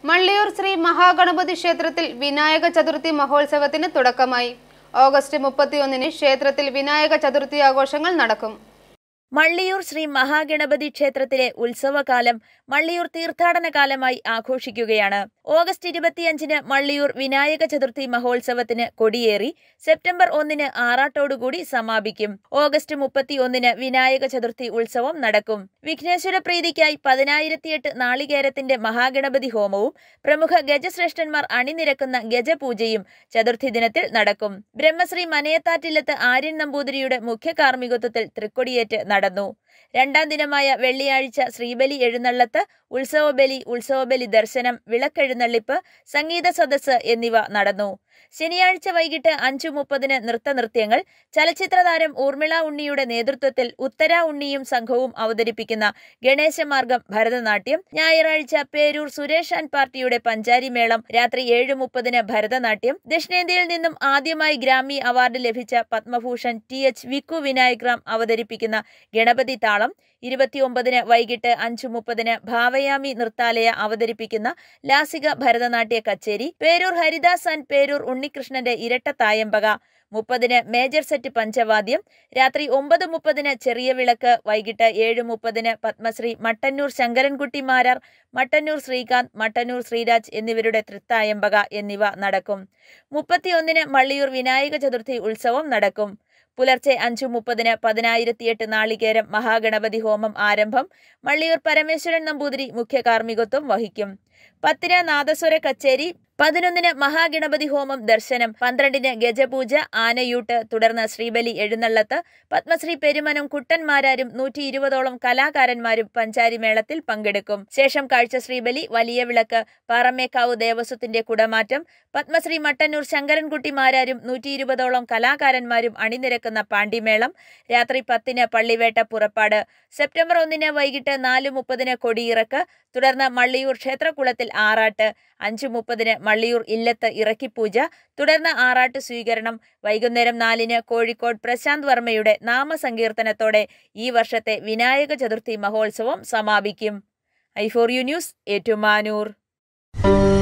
മള്ളിയൂർ ശ്രീ മഹാഗണപതി ക്ഷേത്രത്തിൽ വിനായക ചതുർത്ഥി മഹോത്സവത്തിന് തുടക്കമായി ഓഗസ്റ്റ് മുപ്പത്തിയൊന്നിന് ക്ഷേത്രത്തിൽ വിനായക ചതുർത്ഥി ആഘോഷങ്ങൾ നടക്കും മള്ളിയൂർ ശ്രീ മഹാഗണപതി ക്ഷേത്രത്തിലെ ഉത്സവകാലം മള്ളിയൂർ തീർത്ഥാടന കാലമായി ആഘോഷിക്കുകയാണ് ഓഗസ്റ്റ് ഇരുപത്തിയഞ്ചിന് മള്ളിയൂർ വിനായക ചതുർത്ഥി മഹോത്സവത്തിന് കൊടിയേറി സെപ്റ്റംബർ ഒന്നിന് ആറാട്ടോടുകൂടി സമാപിക്കും ഓഗസ്റ്റ് മുപ്പത്തിയൊന്നിന് വിനായക ചതുർത്ഥി ഉത്സവം നടക്കും വിഘ്നേശ്വര പ്രീതിക്കായി പതിനായിരത്തിയെട്ട് നാളികേരത്തിന്റെ മഹാഗണപതി ഹോമവും പ്രമുഖ ഗജശ്രേഷ്ഠന്മാർ അണിനിരക്കുന്ന ഗജപൂജയും ചതുർത്ഥി ദിനത്തിൽ നടക്കും ബ്രഹ്മശ്രീ മനയത്താറ്റില്ലത്ത് ആര്യൻ നമ്പൂതിരിയുടെ മുഖ്യ കാർമ്മികത്വത്തിൽ തൃക്കൊടിയേറ്റ് നടന്നു രണ്ടാം ദിനമായ വെള്ളിയാഴ്ച ശ്രീബലി എഴുന്നള്ളത്ത് ഉത്സവബലി ഉത്സവബലി ദർശനം വിളക്കെഴുന്നള്ളിപ്പ് സംഗീത സദസ്സ് എന്നിവ നടന്നു ശനിയാഴ്ച വൈകിട്ട് അഞ്ചു മുപ്പതിന് നൃത്തനൃത്യങ്ങൾ ചലച്ചിത്രതാരം ഊർമിള ഉണ്ണിയുടെ നേതൃത്വത്തിൽ ഉത്തര ഉണ്ണിയും സംഘവും അവതരിപ്പിക്കുന്ന ഗണേശമാർഗം ഭരതനാട്യം ഞായറാഴ്ച പേരൂർ സുരേഷ് ആൻഡ് പാർട്ടിയുടെ പഞ്ചാരി മേളം രാത്രി ഏഴ് മുപ്പതിന് ഭരതനാട്യം ദക്ഷിണേന്ത്യയിൽ നിന്നും ആദ്യമായി ഗ്രാമി അവാർഡ് ലഭിച്ച Padma Bhushan T H Vikku Vinayakram അവതരിപ്പിക്കുന്ന ഗണപതി താളം ഇരുപത്തിയൊമ്പതിന് വൈകിട്ട് അഞ്ചു മുപ്പതിന് ഭാവയാമി നൃത്താലയ അവതരിപ്പിക്കുന്ന ലാസിക ഭരതനാട്യ കച്ചേരി പേരൂർ ഹരിദാസ് ആൻഡ് പേരൂർ ഉണ്ണികൃഷ്ണന്റെ ഇരട്ട തായമ്പക മുപ്പതിന് മേജർ സെറ്റ് പഞ്ചവാദ്യം രാത്രി ഒമ്പത് മുപ്പതിന് ചെറിയ വിളക്ക് വൈകിട്ട് ഏഴ് മുപ്പതിന് പത്മശ്രീ മട്ടന്നൂർ ശങ്കരൻകുട്ടി മാരാർ മട്ടന്നൂർ ശ്രീകാന്ത് മട്ടന്നൂർ ശ്രീരാജ് എന്നിവരുടെ തൃത്തായമ്പക എന്നിവ നടക്കും മുപ്പത്തിയൊന്നിന് മള്ളിയൂർ വിനായക ചതുർത്ഥി ഉത്സവം നടക്കും പുലർച്ചെ അഞ്ചു മുപ്പതിന് പതിനായിരത്തിയെട്ട് നാളികേരം മഹാഗണപതി ഹോമം ആരംഭം മള്ളിയൂർ പരമേശ്വരൻ നമ്പൂതിരി മുഖ്യ കാർമ്മികത്വം വഹിക്കും പത്തിന് നാദസ്വര കച്ചേരി പതിനൊന്നിന് മഹാഗണപതി ഹോമം ദർശനം പന്ത്രണ്ടിന് ഗജപൂജ ആനയൂട്ട് തുടർന്ന് ശ്രീബലി എഴുന്നള്ളത്ത് പത്മശ്രീ പെരുമനും കുട്ടന്മാരാരും നൂറ്റി ഇരുപതോളം കലാകാരന്മാരും പഞ്ചാരി മേളത്തിൽ പങ്കെടുക്കും ശേഷം കാഴ്ച ശ്രീബലി വലിയ വിളക്ക് പാറമേക്കാവ് ദേവസ്വത്തിന്റെ കുടമാറ്റം പത്മശ്രീ മട്ടന്നൂർ ശങ്കരൻകുട്ടിമാരാരും നൂറ്റി ഇരുപതോളം കലാകാരന്മാരും അണിനിരക്കുന്ന പാണ്ടിമേളം രാത്രി പത്തിന് പള്ളിവേട്ട പുറപ്പാട് സെപ്റ്റംബർ ഒന്നിന് വൈകിട്ട് നാല് മുപ്പതിന് കൊടിയിറക്ക് തുടർന്ന് മള്ളിയൂർ ക്ഷേത്രകുളത്തിൽ ആറാട്ട് അഞ്ചു മുപ്പതിന് മള്ളിയൂർ ഇല്ലത്ത് ഇറക്കിപ്പൂജ തുടർന്ന് ആറാട്ട് സ്വീകരണം വൈകുന്നേരം നാലിന് കോഴിക്കോട് പ്രശാന്ത് വർമ്മയുടെ നാമസങ്കീർത്തനത്തോടെ ഈ വർഷത്തെ വിനായക ചതുർത്ഥി മഹോത്സവം സമാപിക്കും I four U news Ettumanoor